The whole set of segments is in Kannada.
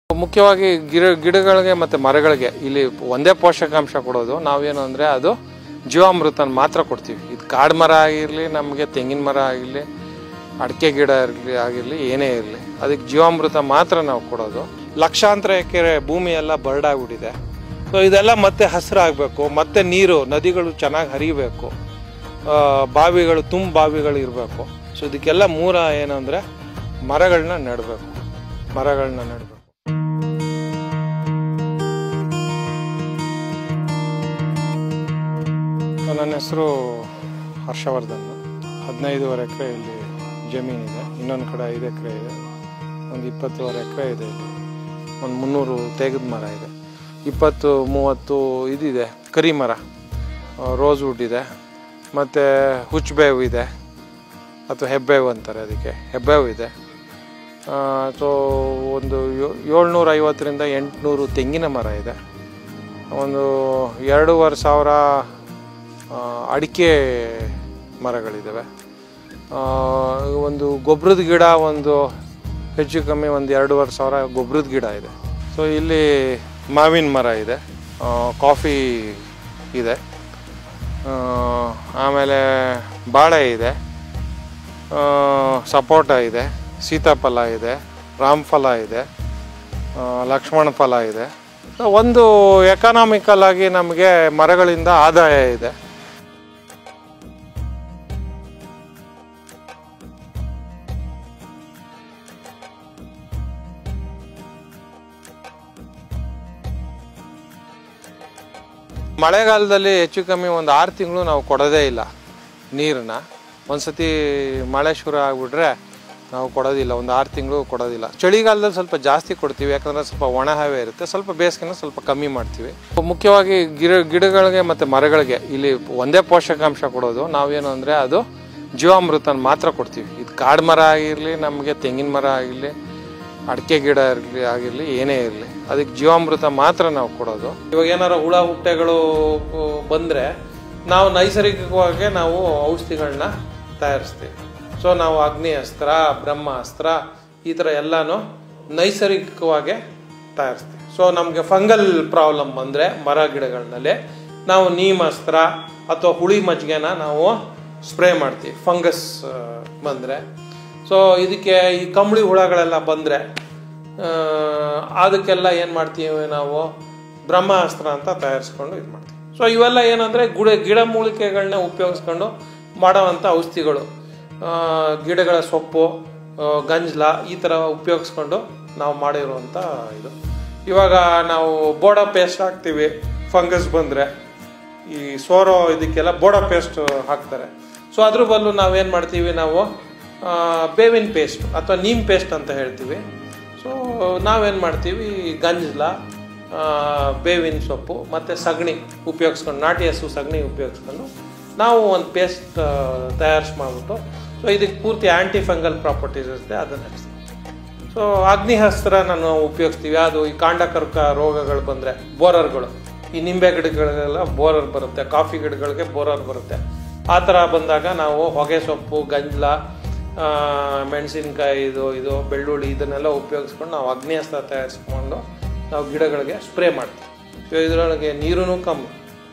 ಮುಖ್ಯವಾಗಿ ಗಿಡ ಗಿಡಗಳಿಗೆ ಮತ್ತು ಮರಗಳಿಗೆ ಇಲ್ಲಿ ಒಂದೇ ಪೋಷಕಾಂಶ ಕೊಡೋದು ನಾವೇನು ಅಂದರೆ ಅದು ಜೀವಾಮೃತನ ಮಾತ್ರ ಕೊಡ್ತೀವಿ ಇದು ಕಾಡು ಮರ ಆಗಿರಲಿ ನಮಗೆ ತೆಂಗಿನ ಮರ ಆಗಿರಲಿ ಅಡಿಕೆ ಗಿಡ ಇರಲಿ ಆಗಿರಲಿ ಏನೇ ಇರಲಿ ಅದಕ್ಕೆ ಜೀವಾಮೃತ ಮಾತ್ರ ನಾವು ಕೊಡೋದು ಲಕ್ಷಾಂತರ ಎಕರೆ ಭೂಮಿ ಎಲ್ಲ ಬರ್ಡಾಗ್ಬಿಟ್ಟಿದೆ ಸೊ ಇದೆಲ್ಲ ಮತ್ತೆ ಹಸಿರಾಗಬೇಕು ಮತ್ತೆ ನೀರು ನದಿಗಳು ಚೆನ್ನಾಗಿ ಹರಿಬೇಕು ಆ, ಬಾವಿಗಳು ತುಂಬ ಬಾವಿಗಳು ಇರಬೇಕು ಸೊ ಇದಕ್ಕೆಲ್ಲ ಮೂಲ ಏನಂದರೆ ಮರಗಳನ್ನ ನೆಡಬೇಕು ಮರಗಳನ್ನ ನೆಡಬೇಕು ನನ್ನ ಹೆಸರು ಹರ್ಷವರ್ಧನ್ ಹದಿನೈದುವರೆ ಎಕರೆ ಇಲ್ಲಿ ಜಮೀನಿದೆ ಇನ್ನೊಂದು ಕಡೆ ಐದು ಎಕರೆ ಇದೆ ಒಂದು ಇಪ್ಪತ್ತುವರೆ ಎಕರೆ ಇದೆ ಇಲ್ಲಿ ಒಂದು ಮುನ್ನೂರು ತೇಗದ ಮರ ಇದೆ ಇಪ್ಪತ್ತು ಮೂವತ್ತು ಇದಿದೆ ಕರಿ ಮರ ರೋಸ್ ವುಡ್ ಇದೆ ಮತ್ತು ಹುಚ್ಚಬೇವು ಇದೆ ಅಥವಾ ಹೆಬ್ಬೇವು ಅಂತಾರೆ ಅದಕ್ಕೆ ಹೆಬ್ಬೇವು ಇದೆ ಸೊ ಒಂದು ಏಳ್ನೂರ ಐವತ್ತರಿಂದ ಎಂಟುನೂರು ತೆಂಗಿನ ಮರ ಇದೆ ಒಂದು ಎರಡೂವರೆ ಸಾವಿರ ಆ, ಅಡಿಕೆ ಮರಗಳಿದ್ದಾವೆ ಆ, ಒಂದು ಗೊಬ್ಬರದ ಗಿಡ ಒಂದು ಹೆಚ್ಚು ಕಮ್ಮಿ ಒಂದು ಎರಡೂವರೆ ಸಾವಿರ ಗೊಬ್ಬರದ ಗಿಡ ಇದೆ ಸೊ ಇಲ್ಲಿ ಮಾವಿನ ಮರ ಇದೆ ಆ, ಕಾಫಿ ಇದೆ ಆ, ಆಮೇಲೆ ಬಾಳೆ ಇದೆ ಆ, ಸಪೋಟ ಇದೆ ಸೀತಾಫಲ ಇದೆ ರಾಮಫಲ ಇದೆ ಆ, ಲಕ್ಷ್ಮಣ ಫಲ ಇದೆ ಸೊ ಒಂದು ಎಕನಾಮಿಕಲ್ ಆಗಿ ನಮಗೆ ಮರಗಳಿಂದ ಆದಾಯ ಇದೆ ಮಳೆಗಾಲದಲ್ಲಿ ಹೆಚ್ಚು ಕಮ್ಮಿ ಒಂದು ಆರು ತಿಂಗಳು ನಾವು ಕೊಡೋದೇ ಇಲ್ಲ ನೀರನ್ನ ಒಂದ್ಸತಿ ಮಳೆ ಶುರು ಆಗಿಬಿಟ್ರೆ ನಾವು ಕೊಡೋದಿಲ್ಲ ಒಂದು ಆರು ತಿಂಗಳು ಕೊಡೋದಿಲ್ಲ ಚಳಿಗಾಲದಲ್ಲಿ ಸ್ವಲ್ಪ ಜಾಸ್ತಿ ಕೊಡ್ತೀವಿ ಯಾಕಂದ್ರೆ ಸ್ವಲ್ಪ ಒಣ ಹವೆ ಇರುತ್ತೆ ಸ್ವಲ್ಪ ಬೇಸಿಗೆನ ಸ್ವಲ್ಪ ಕಮ್ಮಿ ಮಾಡ್ತೀವಿ ಮುಖ್ಯವಾಗಿ ಗಿಡ ಗಿಡಗಳಿಗೆ ಮತ್ತು ಮರಗಳಿಗೆ ಇಲ್ಲಿ ಒಂದೇ ಪೋಷಕಾಂಶ ಕೊಡೋದು ನಾವೇನು ಅಂದರೆ ಅದು ಜೀವಾಮೃತನ ಮಾತ್ರ ಕೊಡ್ತೀವಿ ಇದು ಕಾಡು ಮರ ಆಗಿರಲಿ ನಮಗೆ ತೆಂಗಿನ ಮರ ಆಗಿರಲಿ ಅಡಿಕೆ ಗಿಡ ಇರಲಿ ಆಗಿರಲಿ ಏನೇ ಇರಲಿ ಅದಕ್ಕೆ ಜೀವಾಮೃತ ಮಾತ್ರ ನಾವು ಕೊಡೋದು ಇವಾಗ ಏನಾರ ಹುಳ ಹುಟ್ಟೆಗಳು ಬಂದರೆ ನಾವು ನೈಸರ್ಗಿಕವಾಗಿ ನಾವು ಔಷಧಿಗಳನ್ನ ತಯಾರಿಸ್ತೀವಿ ಸೊ ನಾವು ಅಗ್ನಿ ಅಸ್ತ್ರ ಬ್ರಹ್ಮ ಅಸ್ತ್ರ ಈ ಥರ ಎಲ್ಲಾನು ನೈಸರ್ಗಿಕವಾಗಿ ತಯಾರಿಸ್ತೀವಿ ಸೊ ನಮಗೆ ಫಂಗಲ್ ಪ್ರಾಬ್ಲಮ್ ಬಂದರೆ ಮರ ಗಿಡಗಳಲ್ಲಿ ನಾವು ನೀಮ್ ಅಸ್ತ್ರ ಅಥವಾ ಹುಳಿ ಮಜ್ಜಿಗೆನ ನಾವು ಸ್ಪ್ರೇ ಮಾಡ್ತೀವಿ ಫಂಗಸ್ ಬಂದರೆ ಸೊ ಇದಕ್ಕೆ ಈ ಕಂಬಳಿ ಹುಳಗಳೆಲ್ಲ ಬಂದರೆ ಅದಕ್ಕೆಲ್ಲ ಏನು ಮಾಡ್ತೀವಿ ನಾವು ಬ್ರಹ್ಮಾಸ್ತ್ರ ಅಂತ ತಯಾರಿಸ್ಕೊಂಡು ಇದು ಮಾಡ್ತೀವಿ ಸೊ ಇವೆಲ್ಲ ಏನಂದರೆ ಗುಡ ಗಿಡ ಮೂಲಿಕೆಗಳನ್ನ ಉಪಯೋಗಿಸ್ಕೊಂಡು ಮಾಡೋವಂಥ ಔಷಧಿಗಳು ಆ, ಗಿಡಗಳ ಸೊಪ್ಪು ಆ, ಗಂಜ್ಲ ಈ ಥರ ಉಪಯೋಗಿಸ್ಕೊಂಡು ನಾವು ಮಾಡಿರುವಂಥ ಇದು ಇವಾಗ ನಾವು ಬೋಡಾ ಪೇಸ್ಟ್ ಹಾಕ್ತೀವಿ ಫಂಗಸ್ ಬಂದರೆ ಈ ಸೋರೋ ಇದಕ್ಕೆಲ್ಲ ಬೋಡಾ ಪೇಸ್ಟ್ ಹಾಕ್ತಾರೆ ಸೊ ಅದ್ರ ಬದಲು ನಾವೇನು ಮಾಡ್ತೀವಿ ನಾವು ಆ, ಬೇವಿನ ಪೇಸ್ಟ್ ಅಥವಾ ನೀಮ್ ಪೇಸ್ಟ್ ಅಂತ ಹೇಳ್ತೀವಿ ಸೊ ನಾವೇನು ಮಾಡ್ತೀವಿ ಗಂಜಲ ಆ, ಬೇವಿನ ಸೊಪ್ಪು ಮತ್ತು ಸಗಣಿ ಉಪಯೋಗಿಸ್ಕೊಂಡು ನಾಟಿ ಹಸು ಸಗಣಿ ಉಪಯೋಗಿಸ್ಕೊಂಡು ನಾವು ಒಂದು ಪೇಸ್ಟ್ ತಯಾರಿಸಿ ಮಾಡಿಬಿಟ್ಟು ಸೊ ಇದಕ್ಕೆ ಪೂರ್ತಿ ಆ್ಯಂಟಿ ಫಂಗಲ್ ಪ್ರಾಪರ್ಟೀಸ್ ಇರುತ್ತೆ ಅದನ್ನು ಹಚ್ತೀವಿ ಸೊ ಅಗ್ನಿಹಸ್ತ್ರ ನಾನು ಉಪಯೋಗಿಸ್ತೀವಿ ಅದು ಈ ಕಾಂಡಕರ್ಕ ರೋಗಗಳು ಬಂದರೆ ಬೋರರ್ಗಳು ಈ ನಿಂಬೆ ಗಿಡಗಳಿಗೆಲ್ಲ ಬೋರರ್ ಬರುತ್ತೆ ಕಾಫಿ ಗಿಡಗಳಿಗೆ ಬೋರರ್ ಬರುತ್ತೆ ಆ ಥರ ಬಂದಾಗ ನಾವು ಹೊಗೆ ಸೊಪ್ಪು ಗಂಜಲ ಆ, ಮೆಣಸಿನ್ಕಾಯಿ ಇದು ಇದು ಬೆಳ್ಳುಳ್ಳಿ ಇದನ್ನೆಲ್ಲ ಉಪಯೋಗಿಸ್ಕೊಂಡು ನಾವು ಅಗ್ನಿಹಸ್ತ್ರ ತಯಾರಿಸ್ಕೊಂಡು ನಾವು ಗಿಡಗಳಿಗೆ ಸ್ಪ್ರೇ ಮಾಡ್ತೀವಿ ಸೊ ಇದರೊಳಗೆ ನೀರೂ ಕಮ್ಮಿ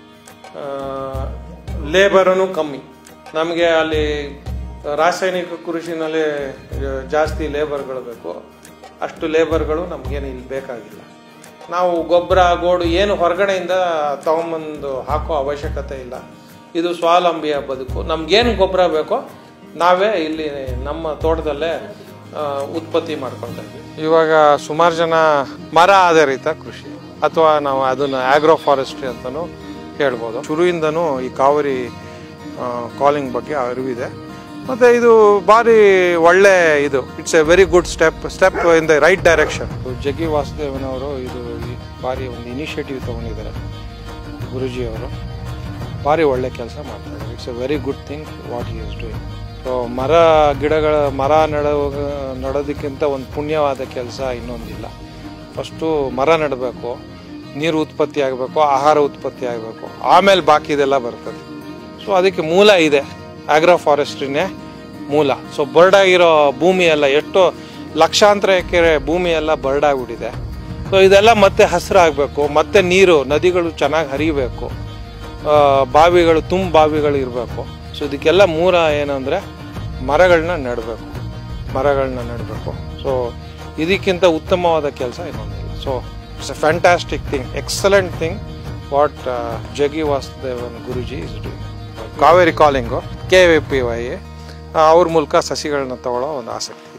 ಲೇಬರೂ ಕಮ್ಮಿ ನಮಗೆ ಅಲ್ಲಿ ರಾಸಾಯನಿಕ ಕೃಷಿನಲ್ಲಿ ಜಾಸ್ತಿ ಲೇಬರ್ಗಳು ಬೇಕು ಅಷ್ಟು ಲೇಬರ್ಗಳು ನಮಗೇನು ಇಲ್ಲಿ ಬೇಕಾಗಿಲ್ಲ ನಾವು ಗೊಬ್ಬರ ಗೋಡು ಏನು ಹೊರಗಡೆಯಿಂದ ತಗೊಂಬಂದು ಹಾಕೋ ಅವಶ್ಯಕತೆ ಇಲ್ಲ ಇದು ಸ್ವಾವಲಂಬಿಯ ಬದುಕು ನಮ್ಗೇನು ಗೊಬ್ಬರ ಬೇಕೋ ನಾವೇ ಇಲ್ಲಿ ನಮ್ಮ ತೋಟದಲ್ಲೇ ಆ, ಉತ್ಪತ್ತಿ ಮಾಡ್ಕೊಳ್ತಾ ಇದ್ದೀವಿ ಇವಾಗ ಸುಮಾರು ಜನ ಮರ ಆಧಾರಿತ ಕೃಷಿ ಅಥವಾ ನಾವು ಅದನ್ನು ಆಗ್ರೋ ಫಾರೆಸ್ಟ್ರಿ ಅಂತಲೂ ಹೇಳ್ಬೋದು ಶುರುವಿಂದನೂ ಈ ಕಾವೇರಿ ಕಾಲಿಂಗ್ ಬಗ್ಗೆ ಅರಿವಿದೆ ಮತ್ತು ಇದು ಭಾರಿ ಒಳ್ಳೆ ಇದು it's a very good step step in the right direction Jaggi ವಾಸುದೇವನವರು ಇದು ಈ ಭಾರಿ ಒಂದು ಇನಿಷಿಯೇಟಿವ್ ತೊಗೊಂಡಿದ್ದಾರೆ ಗುರುಜಿಯವರು ಭಾರಿ ಒಳ್ಳೆ ಕೆಲಸ ಮಾಡ್ತಾರೆ it's a very good thing what he is doing so ಮರ ಗಿಡಗಳ ಮರ ನೆಡೋ ನೆಡೋದಕ್ಕಿಂತ ಒಂದು ಪುಣ್ಯವಾದ ಕೆಲಸ ಇನ್ನೊಂದಿಲ್ಲ ಫಸ್ಟು ಮರ ನೆಡಬೇಕು ನೀರು ಉತ್ಪತ್ತಿ ಆಗಬೇಕು ಆಹಾರ ಉತ್ಪತ್ತಿ ಆಗಬೇಕು ಆಮೇಲೆ ಬಾಕಿದೆಲ್ಲ ಬರ್ತದೆ ಸೊ ಅದಕ್ಕೆ ಮೂಲ ಇದೆ ಆಗ್ರೋ ಫಾರೆಸ್ಟ್ರಿನೇ ಮೂಲ ಸೊ ಬರ್ಡಾಗಿರೋ ಭೂಮಿ ಎಲ್ಲ ಎಷ್ಟೋ ಲಕ್ಷಾಂತರ ಎಕರೆ ಭೂಮಿ ಎಲ್ಲ ಬರ್ಡಾಗ್ಬಿಟ್ಟಿದೆ ಸೊ ಇದೆಲ್ಲ ಮತ್ತೆ ಹಸಿರಾಗಬೇಕು ಮತ್ತೆ ನೀರು ನದಿಗಳು ಚೆನ್ನಾಗಿ ಹರಿಬೇಕು ಆ, ಬಾವಿಗಳು ತುಂಬ ಬಾವಿಗಳು ಇರಬೇಕು ಸೊ ಇದಕ್ಕೆಲ್ಲ ಮೂಲ ಏನಂದರೆ ಮರಗಳನ್ನ ನೆಡಬೇಕು ಮರಗಳನ್ನ ನೆಡಬೇಕು ಸೊ ಇದಕ್ಕಿಂತ ಉತ್ತಮವಾದ ಕೆಲಸ ಇನ್ನೊಂದಿಲ್ಲ so it's a fantastic thing excellent thing what Jaggi Vasudevan Guruji is doing Kaveri calling K V P Y ಅವ್ರ ಮೂಲಕ ಸಸಿಗಳನ್ನ ತಗೊಳ್ಳೋ ಒಂದು ಆಸಕ್ತಿ